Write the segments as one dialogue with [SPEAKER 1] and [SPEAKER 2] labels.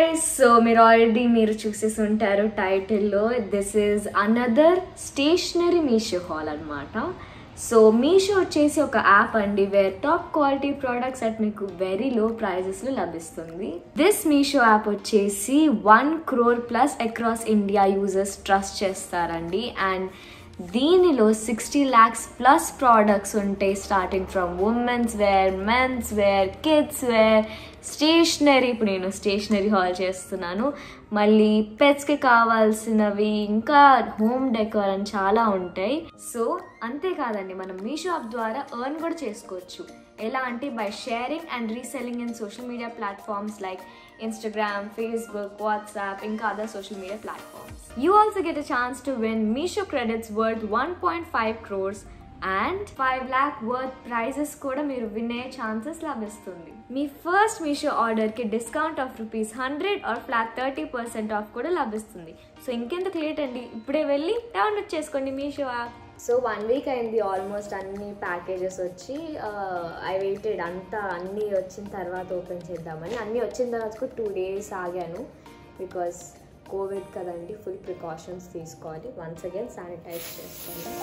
[SPEAKER 1] Guys so మీరు already మీరు చూసేసి ఉంటారు టైటిల్లో this is another stationery Meesho haul అనమాట సో మీషో వచ్చేసి ఒక యాప్ అండి where top quality products at మీకు వెరీ లో ప్రైజెస్లో లభిస్తుంది దిస్ మీషో యాప్ వచ్చేసి one crore plus across India users trust చేస్తారండి అండ్ దీనిలో సిక్స్టీ ల్యాక్స్ ప్లస్ ప్రోడక్ట్స్ ఉంటాయి starting from womens wear mens wear kids wear stationery ఇప్పుడు నేను స్టేషనరీ హాల్ చేస్తున్నాను మళ్ళీ పెట్స్కి కావాల్సినవి ఇంకా హోమ్ డెకోర్ అని చాలా ఉంటాయి సో అంతేకాదండి మనం మీషో యాప్ ద్వారా ఎర్న్ కూడా చేసుకోవచ్చు ఎలా అంటే by sharing and reselling in social media platforms like Instagram Facebook WhatsApp ఇంకా other social media platforms you also get a chance to win Meesho credits worth one point five crores and five lakh worth prizes కూడా మీరు వినే chances లభిస్తుంది మీ first Meesho ఆర్డర్కి discount of rupees hundred or flat thirty percent off కూడా లభిస్తుంది so ఇంకెందుకు late అండి ఇప్పుడే వెళ్ళి డౌన్లోడ్ చేసుకోండి Meesho app so one week అయింది ఆల్మోస్ట్ అన్ని ప్యాకేజెస్ వచ్చి ఐ వెయిటెడ్ అంతా అన్నీ వచ్చిన తర్వాత ఓపెన్ చేద్దామని అన్నీ వచ్చిన తర్వాత కూడా టూ డేస్ ఆగాను బికాస్ కోవిడ్ కదండి ఫుల్ ప్రికాషన్స్ తీసుకోవాలి వన్స్ అగైన్ శానిటైజ్ చేసుకోండి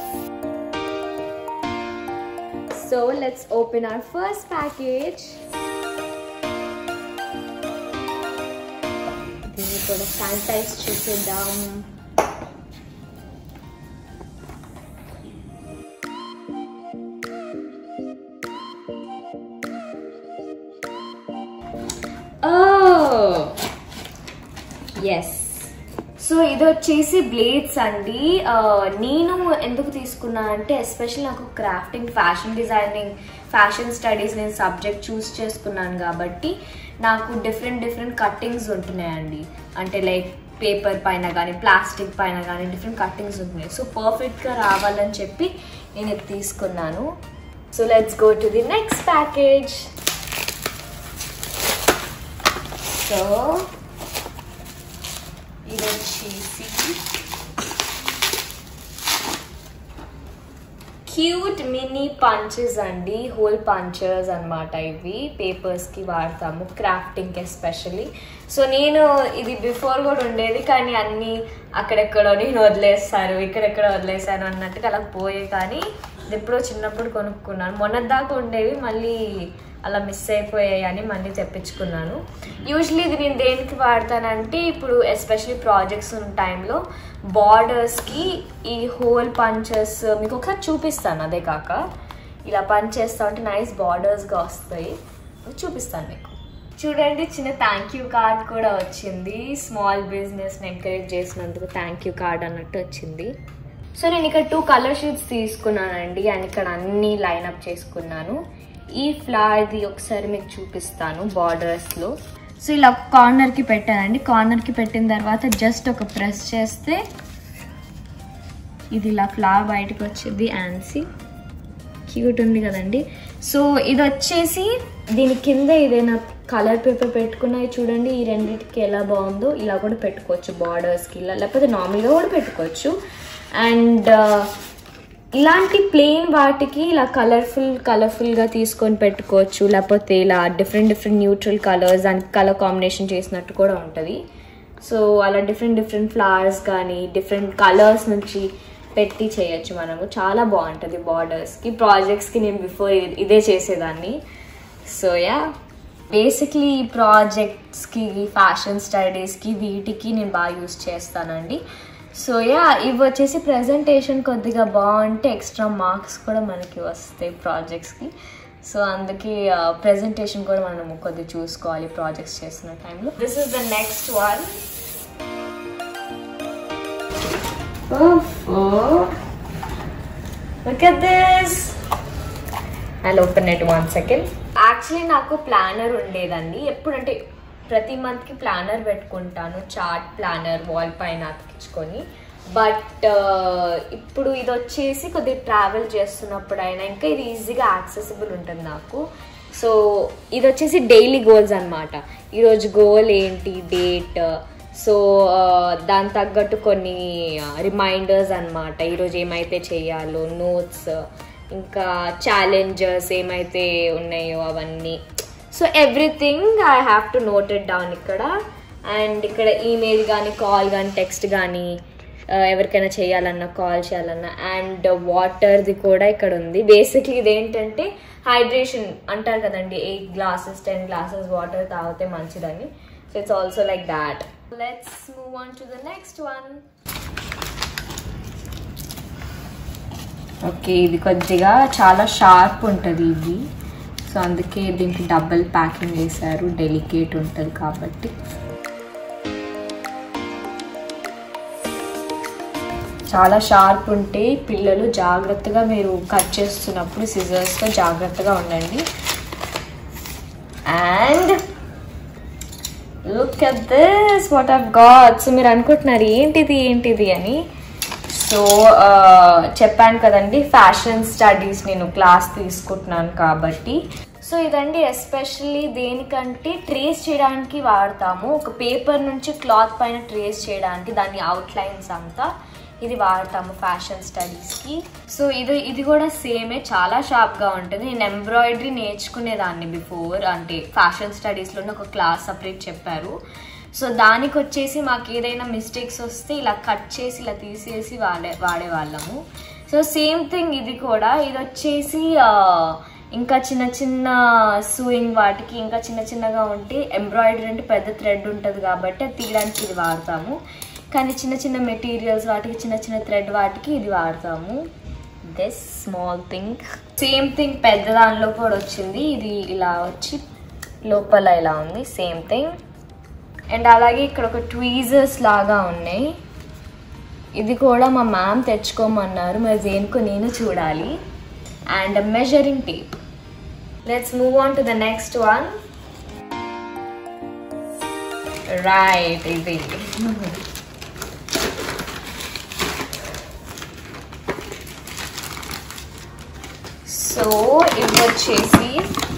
[SPEAKER 1] so let's open our first package దీన్ని కూడా శానిటైజ్ చేసేద్దాం ఎస్ సో ఇది వచ్చేసి బ్లేడ్స్ అండి ఆ, నేను ఎందుకు తీసుకున్నా అంటే ఎస్పెషల్ నాకు crafting fashion designing fashion studies నేను సబ్జెక్ట్ చూస్ చేసుకున్నాను కాబట్టి నాకు డిఫరెంట్ డిఫరెంట్ కట్టింగ్స్ ఉంటున్నాయండి అంటే లైక్ పేపర్ పైన కానీ ప్లాస్టిక్ పైన కానీ డిఫరెంట్ కట్టింగ్స్ ఉంటున్నాయి సో పర్ఫెక్ట్గా రావాలని చెప్పి నేను ఇది తీసుకున్నాను so let's go to the next package so ఇది వచ్చేసి క్యూట్ మినీ పంచెస్ అండి హోల్ పంచర్స్ అన్నమాట ఇవి పేపర్స్కి వాడతాము క్రాఫ్టింగ్కి ఎస్పెషల్లీ సో నేను ఇది బిఫోర్ కూడా ఉండేది కానీ అన్నీ అక్కడెక్కడో నేను వదిలేస్తాను ఇక్కడెక్కడ వదిలేసాను అన్నట్టుగా అలా పోయే కానీ ఇది ఎప్పుడో చిన్నప్పుడు కొనుక్కున్నాను మొన్నటిదాకా ఉండేవి మళ్ళీ అలా మిస్ అయిపోయాయి అని మళ్ళీ తెప్పించుకున్నాను యూజువలీ ఇది నేను దేనికి వాడతానంటే ఇప్పుడు ఎస్పెషలీ ప్రాజెక్ట్స్ ఉన్న టైంలో బార్డర్స్కి ఈ హోల్ పంచెస్ మీకు ఒకసారి చూపిస్తాను అదే కాక ఇలా పంచ్ చేస్తా ఉంటే నైస్ బార్డర్స్గా వస్తాయి చూపిస్తాను మీకు చూడండి చిన్న థ్యాంక్ యూ కార్డ్ కూడా వచ్చింది స్మాల్ బిజినెస్ని ఎంకరేజ్ చేసినందుకు థ్యాంక్ యూ కార్డ్ అన్నట్టు వచ్చింది సో నేను ఇక్కడ టూ కలర్ షీట్స్ తీసుకున్నానండి అండ్ ఇక్కడ అన్ని లైన్అప్ చేసుకున్నాను ఈ ఫ్లవర్ది ఒకసారి మీకు చూపిస్తాను బార్డర్స్లో సో ఇలా కార్నర్కి పెట్టానండి కార్నర్కి పెట్టిన తర్వాత జస్ట్ ఒక ప్రెస్ చేస్తే ఇది ఇలా ఫ్లవర్ బయటకు వచ్చింది యాన్సీ క్యూట్ ఉంది కదండి సో ఇది వచ్చేసి దీని కింద ఏదైనా కలర్ పేపర్ పెట్టుకున్నాయి చూడండి ఈ రెండింటికి ఎలా బాగుందో ఇలా కూడా పెట్టుకోవచ్చు బార్డర్స్కి ఇలా లేకపోతే నార్మల్గా కూడా పెట్టుకోవచ్చు అండ్ ఇలాంటి ప్లెయిన్ వాటికి ఇలా కలర్ఫుల్ కలర్ఫుల్గా తీసుకొని పెట్టుకోవచ్చు లేకపోతే ఇలా డిఫరెంట్ డిఫరెంట్ న్యూట్రల్ కలర్స్ దానికి కలర్ కాంబినేషన్ చేసినట్టు కూడా ఉంటుంది సో అలా డిఫరెంట్ డిఫరెంట్ ఫ్లవర్స్ కానీ డిఫరెంట్ కలర్స్ నుంచి పెట్టి చేయొచ్చు మనము చాలా బాగుంటుంది బార్డర్స్కి ప్రాజెక్ట్స్కి నేను బిఫోర్ ఇదే చేసేదాన్ని సో యా బేసిక్లీ ఈ ప్రాజెక్ట్స్కి ఫ్యాషన్ స్టడీస్కి వీటికి నేను బాగా యూస్ చేస్తానండి సో యా ఇవి వచ్చేసి ప్రజెంటేషన్ కొద్దిగా బాగుంటే ఎక్స్ట్రా మార్క్స్ కూడా మనకి వస్తాయి ప్రాజెక్ట్స్కి సో అందుకే ప్రజెంటేషన్ కూడా మనం కొద్దిగా చూసుకోవాలి ప్రాజెక్ట్స్ చేస్తున్న టైంలో this is the next one Look at this. I'll open it one second. Actually నాకు ప్లానర్ ఉండేదండి ఎప్పుడంటే ప్రతి మంత్కి ప్లానర్ పెట్టుకుంటాను చార్ట్ ప్లానర్ వాల్ పైన అతికించుకొని బట్ ఇప్పుడు ఇది వచ్చేసి కొద్దిగా ట్రావెల్ చేస్తున్నప్పుడు అయినా ఇంకా ఇది ఈజీగా యాక్సెసిబుల్ ఉంటుంది నాకు సో ఇది వచ్చేసి డైలీ గోల్స్ అనమాట ఈరోజు గోల్ ఏంటి డేట్ సో దాని తగ్గట్టు కొన్ని రిమైండర్స్ అనమాట ఈరోజు ఏమైతే చేయాలో నోట్స్ ఇంకా ఛాలెంజెస్ ఏమైతే ఉన్నాయో అవన్నీ so everything I have to note it down ఇక్కడ అండ్ ఇక్కడ ఈమెయిల్ కానీ కాల్ కానీ టెక్స్ట్ కానీ ఎవరికైనా చేయాలన్నా కాల్ చేయాలన్నా అండ్ వాటర్ది కూడా ఇక్కడ ఉంది బేసిక్లీ ఇదేంటంటే హైడ్రేషన్ అంటారు కదండి eight glasses ten glasses water తాగితే మంచిదని so it's also like that let's move on to the next one okay ఇది కొద్దిగా చాలా షార్ప్ ఉంటుంది ఇది సో అందుకే దీనికి డబుల్ ప్యాకింగ్ వేశారు డెలికేట్ ఉంటుంది కాబట్టి చాలా షార్ప్ ఉంటే పిల్లలు జాగ్రత్తగా మీరు కట్ చేస్తున్నప్పుడు సిజర్స్తో జాగ్రత్తగా ఉండండి and look at this what of god so మీరు అనుకుంటున్నారు ఏంటిది ఏంటిది అని సో చెప్పాను కదండి ఫ్యాషన్ స్టడీస్ నేను క్లాస్ తీసుకుంటున్నాను కాబట్టి సో ఇదండి ఎస్పెషల్లీ దేనికంటే ట్రేస్ చేయడానికి వాడతాము ఒక పేపర్ నుంచి క్లాత్ పైన ట్రేస్ చేయడానికి దాని అవుట్లైన్స్ అంతా ఇది వాడతాము ఫ్యాషన్ స్టడీస్కి సో ఇది ఇది కూడా సేమే చాలా షార్ప్గా ఉంటుంది నేను ఎంబ్రాయిడరీ నేర్చుకునేదాన్ని బిఫోర్ అంటే ఫ్యాషన్ స్టడీస్లోనే ఒక క్లాస్ సపరేట్ చెప్పారు సో దానికి వచ్చేసి మాకు ఏదైనా మిస్టేక్స్ వస్తే ఇలా కట్ చేసి ఇలా తీసేసి వాడే వాడేవాళ్ళము సో సేమ్ థింగ్ ఇది కూడా ఇది వచ్చేసి ఇంకా చిన్న చిన్న సూయింగ్ వాటికి ఇంకా చిన్న చిన్నగా ఉంటే ఎంబ్రాయిడరీ అంటే పెద్ద థ్రెడ్ ఉంటుంది కాబట్టి అది తీయడానికి ఇది వాడతాము కానీ చిన్న చిన్న మెటీరియల్స్ వాటికి చిన్న చిన్న థ్రెడ్ వాటికి ఇది వాడతాము this small thing same thing పెద్ద దానిలో కూడా వచ్చింది ఇది ఇలా వచ్చి లోపల ఇలా ఉంది సేమ్ థింగ్ అండ్ అలాగే ఇక్కడ ఒక ట్వీజర్స్ లాగా ఉన్నాయి ఇది కూడా మా మ్యామ్ తెచ్చుకోమన్నారు మరి దేనికో నేను చూడాలి and measuring tape let's move on to the next one right ఇది సో ఇది వచ్చేసి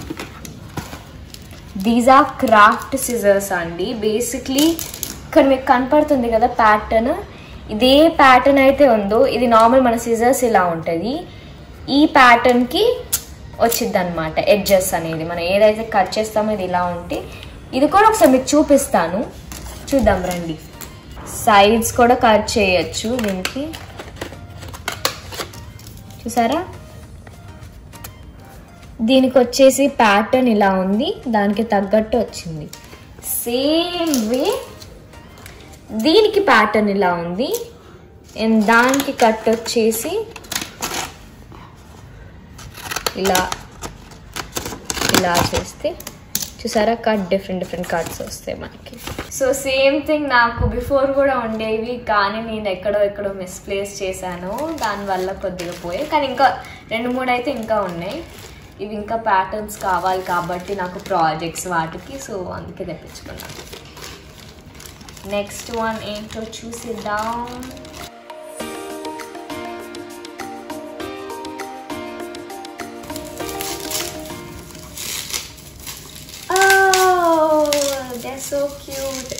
[SPEAKER 1] దీస్ ఆర్ క్రాఫ్ట్ సిజర్స్ అండి బేసిక్లీ ఇక్కడ మీకు కనపడుతుంది కదా ప్యాటర్న్ ఇదే ప్యాటర్న్ అయితే ఉందో ఇది నార్మల్ మన సిజర్స్ ఇలా ఉంటుంది ఈ ప్యాటర్న్కి వచ్చింది అనమాట ఎడ్జెస్ అనేది మనం ఏదైతే కట్ చేస్తామో ఇది ఇలా ఉంటే ఇది కూడా ఒకసారి మీకు చూపిస్తాను చూద్దాం రండి సైడ్స్ కూడా కట్ చేయొచ్చు దీనికి చూసారా దీనికి వచ్చేసి ప్యాటర్న్ ఇలా ఉంది దానికి తగ్గట్టు వచ్చింది సేమ్ వే దీనికి ప్యాటర్న్ ఇలా ఉంది అండ్ దానికి కట్ వచ్చేసి ఇలా ఇలా చేస్తే చూసారా కట్ డిఫరెంట్ డిఫరెంట్ కట్స్ వస్తాయి మనకి సో సేమ్ థింగ్ నాకు బిఫోర్ కూడా ఉండేవి కానీ నేను ఎక్కడో ఎక్కడో మిస్ప్లేస్ చేశాను దానివల్ల కొద్దిగా పోయాయి కానీ ఇంకా రెండు మూడు అయితే ఇంకా ఉన్నాయి ఇవి ఇంకా ప్యాటర్న్స్ కావాలి కాబట్టి నాకు ప్రాజెక్ట్స్ వాటికి సో అందుకే తెప్పించుకున్నాను నెక్స్ట్ వన్ ఏంటో చూసిద్దాం Oh, they're so cute.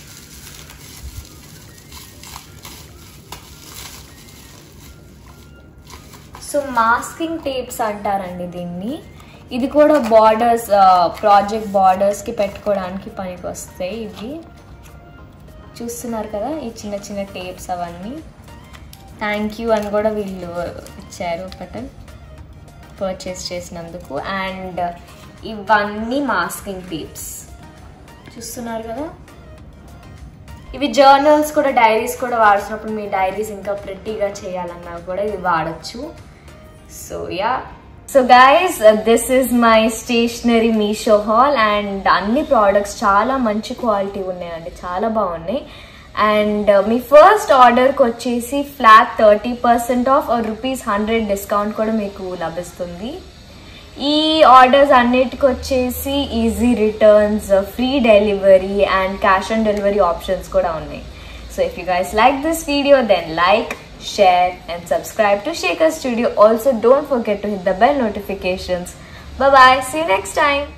[SPEAKER 1] So masking tapes అంటారండి దీన్ని ఇది కూడా బార్డర్స్ ప్రాజెక్ట్ బార్డర్స్కి పెట్టుకోవడానికి పనికి వస్తాయి ఇవి చూస్తున్నారు కదా ఈ చిన్న చిన్న టేప్స్ అవన్నీ థ్యాంక్ యూ అని కూడా వీళ్ళు ఇచ్చారు ఒకటి పర్చేస్ చేసినందుకు అండ్ ఇవన్నీ మాస్కింగ్ టేప్స్ చూస్తున్నారు కదా ఇవి జర్నల్స్ కూడా డైరీస్ కూడా వాడుతున్నప్పుడు మీ డైరీస్ ఇంకా ప్రెట్టీగా చేయాలన్నా కూడా ఇది వాడచ్చు so ya so guys this is my stationery Meesho haul and అన్ని ప్రోడక్ట్స్ చాలా మంచి క్వాలిటీ ఉన్నాయండి చాలా బాగున్నాయి అండ్ మీ ఫస్ట్ ఆర్డర్కి వచ్చేసి flat thirty percent off rupees hundred discount కూడా మీకు లభిస్తుంది ఈ ఆర్డర్స్ అన్నిటికి వచ్చేసి easy returns free delivery and cash on delivery options కూడా ఉన్నాయి so if you guys like this video then like share and subscribe to Shaker Studio. Also, don't forget to hit the bell notifications. Bye bye. See you next time.